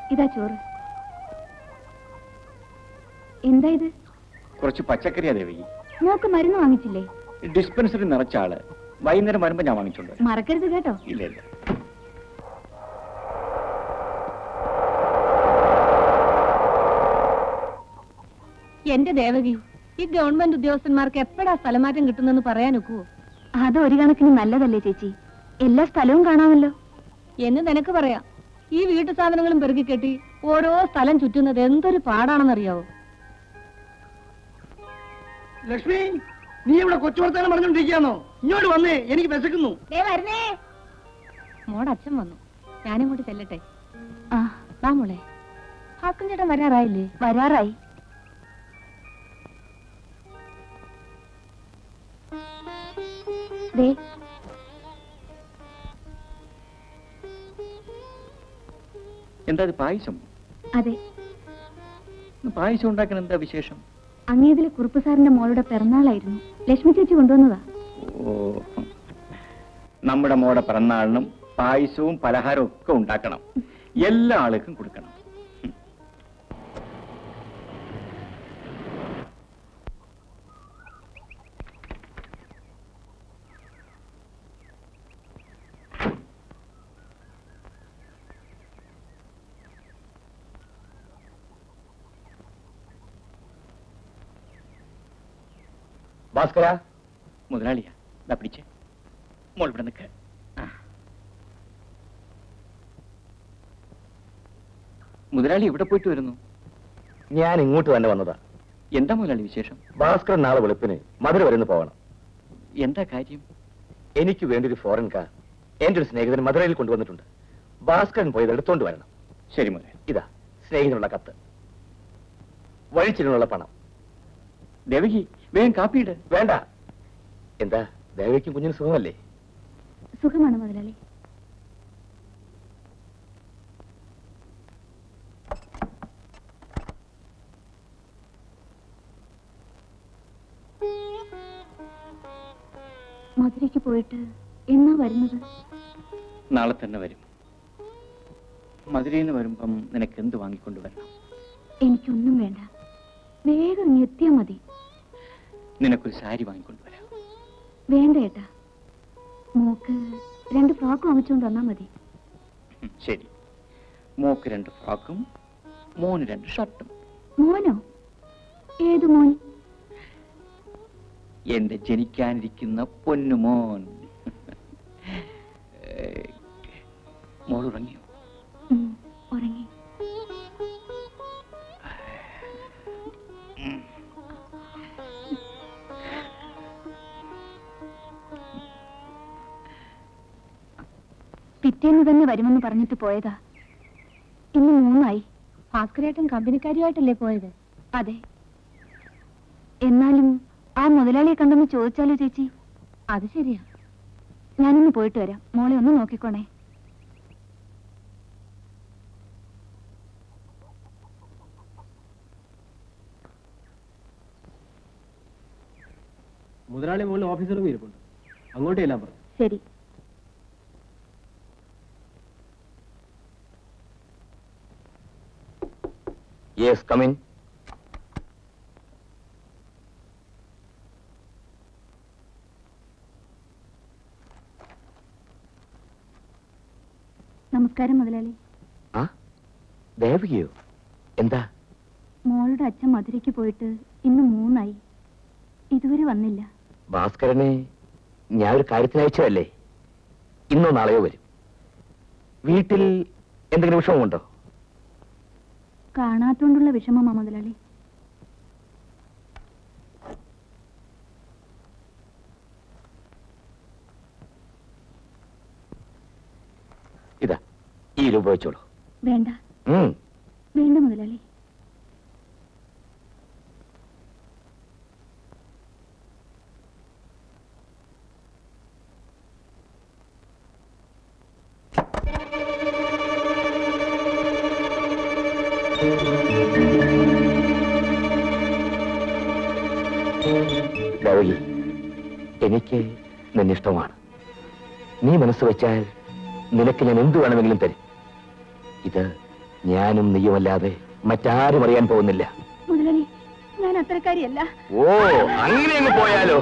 ഇതാ ചോറ് എന്താ ഇത് കുറച്ച് പച്ചക്കറിയാ ദേവകി മോക്ക് മരുന്ന് വാങ്ങിച്ചില്ലേ ഡിസ്പെൻസറി നിറച്ച ആള് വൈകുന്നേരം വരുമ്പോ ഞാൻ വാങ്ങിച്ചോണ്ട് വരാം. മറക്കരുത് കേട്ടോ ഇല്ല ഇല്ല എന്റെ ദേവകി ഈ ഗവൺമെന്റ് ഉദ്യോഗസ്ഥന്മാർക്ക് എപ്പോഴാ സ്ഥലമാറ്റം കിട്ടുന്നെന്ന് പറയാൻ ഒക്കുവോ അത് ഒരു കണക്കിന് നല്ലതല്ലേ ചേച്ചി എല്ലാ സ്ഥലവും കാണാമല്ലോ എന്ന് നിനക്ക് പറയാം ഈ വീട്ടു സാധനങ്ങളും പെറുക്കി കെട്ടി ഓരോ സ്ഥലം ചുറ്റുന്നത് എന്തൊരു പാടാണെന്നറിയാവോ ലക്ഷ്മി നീ ഇവിടെ കൊച്ചു വർത്താനം പറഞ്ഞോണ്ടിരിക്കാന്നോ ഇങ്ങോട്ട് വന്നേ എനിക്ക് വിശക്കുന്നു വരുന്നേ മോടെ അച്ഛൻ വന്നു ഞാനും കൂടി ചെല്ലട്ടെ ആ വാ മോളെ ഹാക്കും ചേട്ടൻ വരാറായില്ലേ വരാറായി ദേ എന്താ ഇത് പായസം അതെ ഇന്ന് പായസം ഉണ്ടാക്കാൻ എന്താ വിശേഷം അങ്ങേതിലെ കുറുപ്പ് സാറിന്റെ മോളുടെ പിറന്നാളായിരുന്നു ലക്ഷ്മി ചേച്ചി കൊണ്ടുവന്നതാ ഓ നമ്മുടെ മോടെ പിറന്നാളിനും പായസവും പലഹാരവും ഒക്കെ ഉണ്ടാക്കണം എല്ലാ ആൾക്കും കൊടുക്കണം ഭാസ്കര മുതലാളിയാ ഇതാ പിടിച്ചേ മോൾ ഇവിടെ നിൽക്ക് ആ. മുതലാളി ഇവിടെ പോയിട്ട് വരുന്നു ഞാൻ ഇങ്ങോട്ട് തന്നെ വന്നതാ എന്താ മുതലാളി വിശേഷം ഭാസ്കരൻ നാളെ വെളുപ്പിന് മധുര വരുന്ന് പോകണം എന്താ കാര്യം എനിക്ക് വേണ്ടി ഒരു ഫോറിൻ കാർ എന്റെ ഒരു സ്നേഹിതൻ മധുരയിൽ കൊണ്ടുവന്നിട്ടുണ്ട് ഭാസ്കരൻ പോയത് എടുത്തോണ്ട് വരണം ശരി മുതലാളി ഇതാ സ്നേഹിതനുള്ള കത്ത് വഴിച്ചിനുള്ള പണം ദേവകി വേഗം കാപ്പിയിട് വേണ്ട എന്താ ദേവയ്ക്കും കുഞ്ഞിന് സുഖമല്ലേ സുഖമാണ് മുതലാളി മധുരയ്ക്ക് പോയിട്ട് എന്നാ വരുന്നത് നാളെ തന്നെ വരും മധുരയിൽ നിന്ന് വരുമ്പം നിനക്ക് എന്ത് വാങ്ങിക്കൊണ്ടുവരണം എനിക്കൊന്നും വേണ്ട വേഗം ഇങ്ങ് എത്തിയാ മതി നിനക്കൊരു സാരി വാങ്ങിക്കൊണ്ടുവരാം വേണ്ട ഏട്ടാ മോക്ക് രണ്ട് ഫ്രോക്ക് വാങ്ങിച്ചുകൊണ്ട് വന്നാ മതി ഉം, ശരി മോക്ക് രണ്ട് ഫ്രോക്കും മോന് രണ്ട് ഷർട്ടും മോനോ ഏത് മോൻ എന്റെ ജനിക്കാനിരിക്കുന്ന പൊന്നുമോൻ ഏ, മോൾ ഉറങ്ങിയോ ഉം, ഉറങ്ങി പിറ്റേന്ന് തന്നെ വരുമെന്ന് പറഞ്ഞിട്ട് പോയതാ ഇന്ന് മൂന്നായി ഭാസ്കരേട്ടൻ കമ്പനിക്കാരിയായിട്ടല്ലേ പോയത് അതെ എന്നാലും ആ മുതലാളിയെ കണ്ടെന്ന് ചോദിച്ചാലോ ചേച്ചി അത് ശരിയാ ഞാനൊന്ന് പോയിട്ട് വരാം മോളെ ഒന്ന് നോക്കിക്കോണേ മുതലാളി മുകളിൽ ഓഫീസർ ഇരിപ്പുണ്ട് അങ്ങോട്ട് ചെല്ലാൻ പറഞ്ഞു ശരി യെസ് കമിൻ നമസ്കാരം മുതലാളി ആ ദേവകിയോ എന്താ മോളുടെ അച്ഛൻ മധുരയ്ക്ക് പോയിട്ട് ഇന്ന് മൂന്നായി ഇതുവരെ വന്നില്ല ഭാസ്കരനെ ഞാൻ ഒരു കാര്യത്തിന് അയച്ചതല്ലേ ഇന്നോ നാളെയോ വരും വീട്ടിൽ എന്തെങ്കിലും വിഷമമുണ്ടോ കാണാത്തോണ്ടുള്ള വിഷമമാ മുതലാളി ഇതാ ഈ രൂപ വെച്ചോളൂ വേണ്ട ഉം. വേണ്ട മുതലാളി ദേവകി എനിക്ക് നിന്നിഷ്ടമാണ് നീ മനസ്സ് വെച്ചാൽ നിനക്ക് ഞാൻ എന്ത് വേണമെങ്കിലും തരും ഇത് ഞാനും നീയുമല്ലാതെ മറ്റാരും അറിയാൻ പോകുന്നില്ല മുതലാളി ഞാൻ അത്രക്കാരിയല്ല ഓ അങ്ങനെ അങ്ങ് പോയാലോ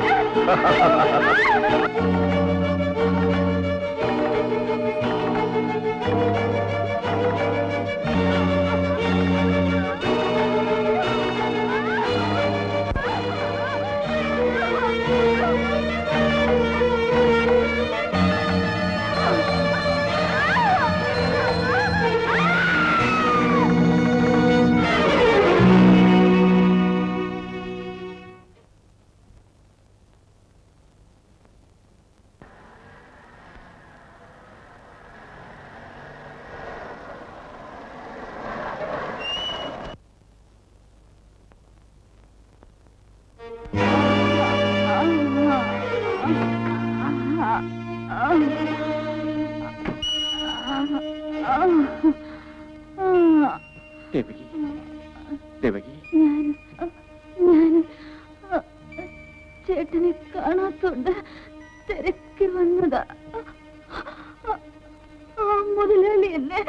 ദേവകി ദേവകി ഞാൻ ഞാൻ ചേട്ടനെ കാണാത്തോണ്ട് തിരക്കി വന്നതാ ആ മുതലാളി എന്നെ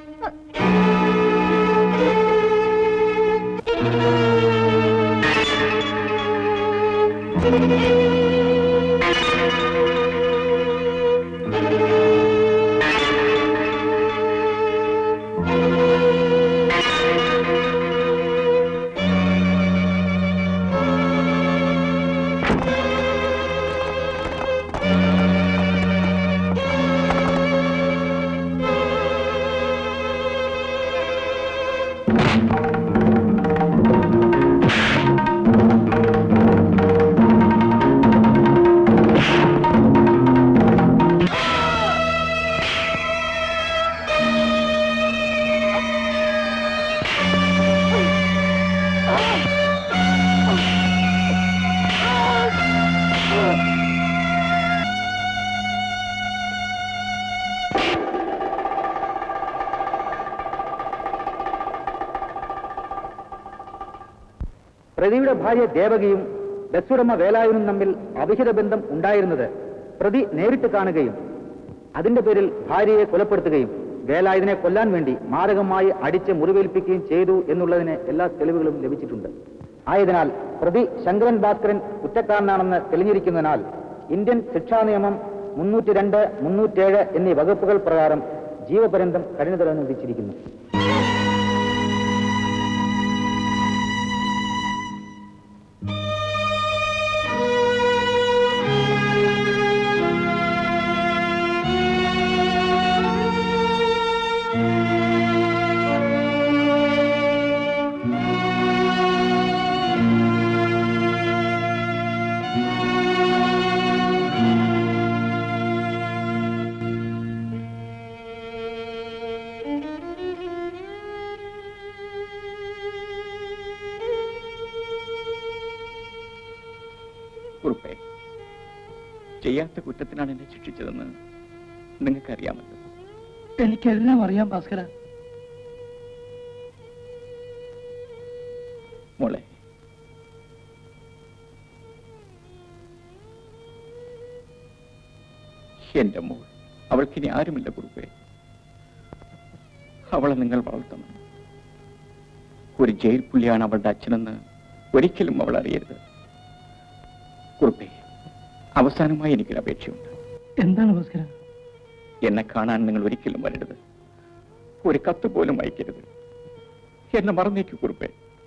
പ്രതിയുടെ ഭാര്യ ദേവകിയും ബസ്സുടമ വേലായുനും തമ്മിൽ അവിഹിത ബന്ധം ഉണ്ടായിരുന്നത് പ്രതി നേരിട്ട് കാണുകയും അതിന്റെ പേരിൽ ഭാര്യയെ കൊലപ്പെടുത്തുകയും വേലായുധനെ കൊല്ലാൻ വേണ്ടി മാരകമായി അടിച്ച് മുറിവേൽപ്പിക്കുകയും ചെയ്തു എന്നുള്ളതിന് എല്ലാ തെളിവുകളും ലഭിച്ചിട്ടുണ്ട് ആയതിനാൽ പ്രതി ശങ്കരൻ ഭാസ്കരൻ കുറ്റക്കാരനാണെന്ന് തെളിഞ്ഞിരിക്കുന്നതിനാൽ ഇന്ത്യൻ ശിക്ഷാ നിയമം മുന്നൂറ്റി രണ്ട് മുന്നൂറ്റേഴ് എന്നീ വകുപ്പുകൾ പ്രകാരം ജീവപര്യന്തം കഠിന തടവിന് വിധിച്ചിരിക്കുന്നു കുറുപ്പേ ചെയ്യാത്ത കുറ്റത്തിനാണ് എന്നെ ശിക്ഷിച്ചതെന്ന് നിങ്ങൾക്കറിയാമല്ലോ എനിക്കെല്ലാം അറിയാം ഭാസ്കര മോളെ എന്റെ മോൾ അവൾക്കിനി ആരുമില്ല കുറുപ്പേ അവളെ നിങ്ങൾ വളർത്തണം ഒരു ജയിൽ പുള്ളിയാണ് അവളുടെ അച്ഛനെന്ന് ഒരിക്കലും അവൾ അറിയരുത് കുറുപ്പേ അവസാനമായി എനിക്കൊരു അപേക്ഷയുണ്ട് എന്താണ് ഭാസ്കര എന്നെ കാണാൻ നിങ്ങൾ ഒരിക്കലും വരരുത് ഒരു കത്ത് പോലും അയക്കരുത് എന്നെ മറന്നേക്കു കുറുപ്പേ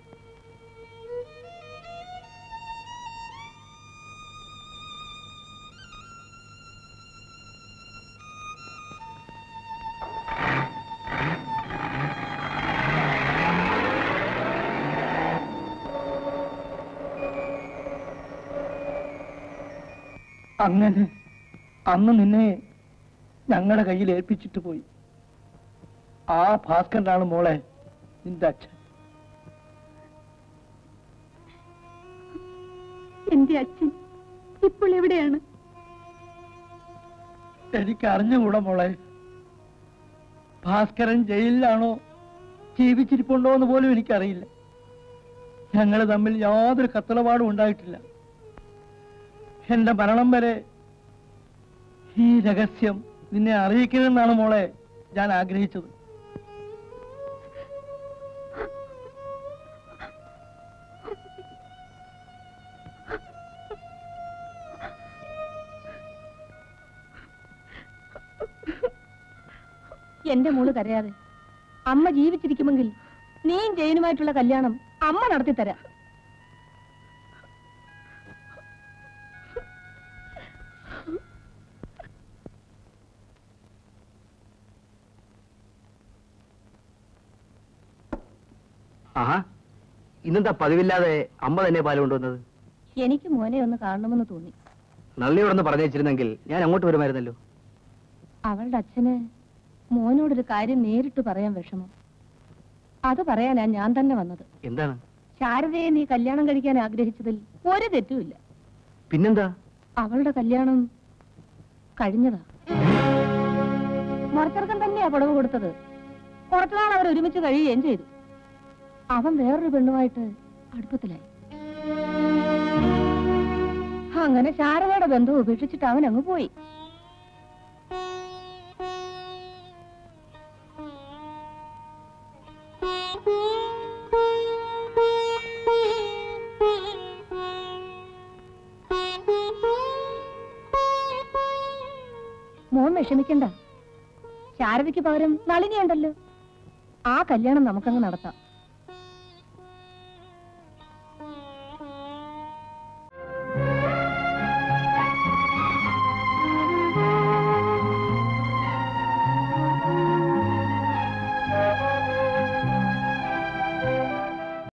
അങ്ങനെ അന്ന് നിന്നെ ഞങ്ങളുടെ കയ്യിൽ ഏൽപ്പിച്ചിട്ട് പോയി ആ ഭാസ്കരനാണ് മോളെ നിന്റെ അച്ഛൻ എന്റെ അച്ഛൻ ഇപ്പോൾ എവിടെയാണ് എനിക്ക് അറിഞ്ഞുകൂടാ മോളെ ഭാസ്കരൻ ജയിലിലാണോ ജീവിച്ചിരിപ്പുണ്ടോ എന്ന് പോലും എനിക്കറിയില്ല ഞങ്ങൾ തമ്മിൽ യാതൊരു കത്തളപാടും ഉണ്ടായിട്ടില്ല എന്റെ മരണം വരെ ഈ രഹസ്യം നിന്നെ അറിയിക്കണമെന്നാണ് മോളെ ഞാൻ ആഗ്രഹിച്ചത് എന്റെ മോള് കരയാതെ അമ്മ ജീവിച്ചിരിക്കുമെങ്കിൽ നീയും ജയനുമായിട്ടുള്ള കല്യാണം അമ്മ നടത്തി തരാം ആഹാ ഇന്നെന്താ പതിവില്ലാതെ അമ്മ തന്നെ പാല് കൊണ്ടുവന്നത് എനിക്ക് മോനെ ഒന്ന് കാണണമെന്ന് തോന്നി നന്ദിയോടൊന്ന് പറഞ്ഞു വെച്ചിരുന്നെങ്കിൽ ഞാൻ അങ്ങോട്ട് വരുമായിരുന്നല്ലോ അവളുടെ അച്ഛന് മോനോടൊരു കാര്യം നേരിട്ട് പറയാൻ വിഷമം അത് പറയാനാ ഞാൻ തന്നെ വന്നത് എന്താണ് ശാരദയെ നീ കല്യാണം കഴിക്കാൻ ആഗ്രഹിച്ചതിൽ ഒരു തെറ്റുമില്ല പിന്നെന്താ അവളുടെ കല്യാണം കഴിഞ്ഞതാ മുറച്ചെറുക്കൻ തന്നെയാ പുടവ് കൊടുത്തത് കുറച്ചുനാൾ അവർ ഒരുമിച്ച് കഴിയുകയും ചെയ്തു അവൻ വേറൊരു പെണ്ണുമായിട്ട് അടുപ്പത്തിലായി അങ്ങനെ ശാരദയുടെ ബന്ധം ഉപേക്ഷിച്ചിട്ട് അവൻ അങ്ങ് പോയി മോൻ വിഷമിക്കണ്ട ശാരദയ്ക്ക് പകരം നളിനിയുണ്ടല്ലോ ആ കല്യാണം നമുക്കങ്ങ് നടത്താം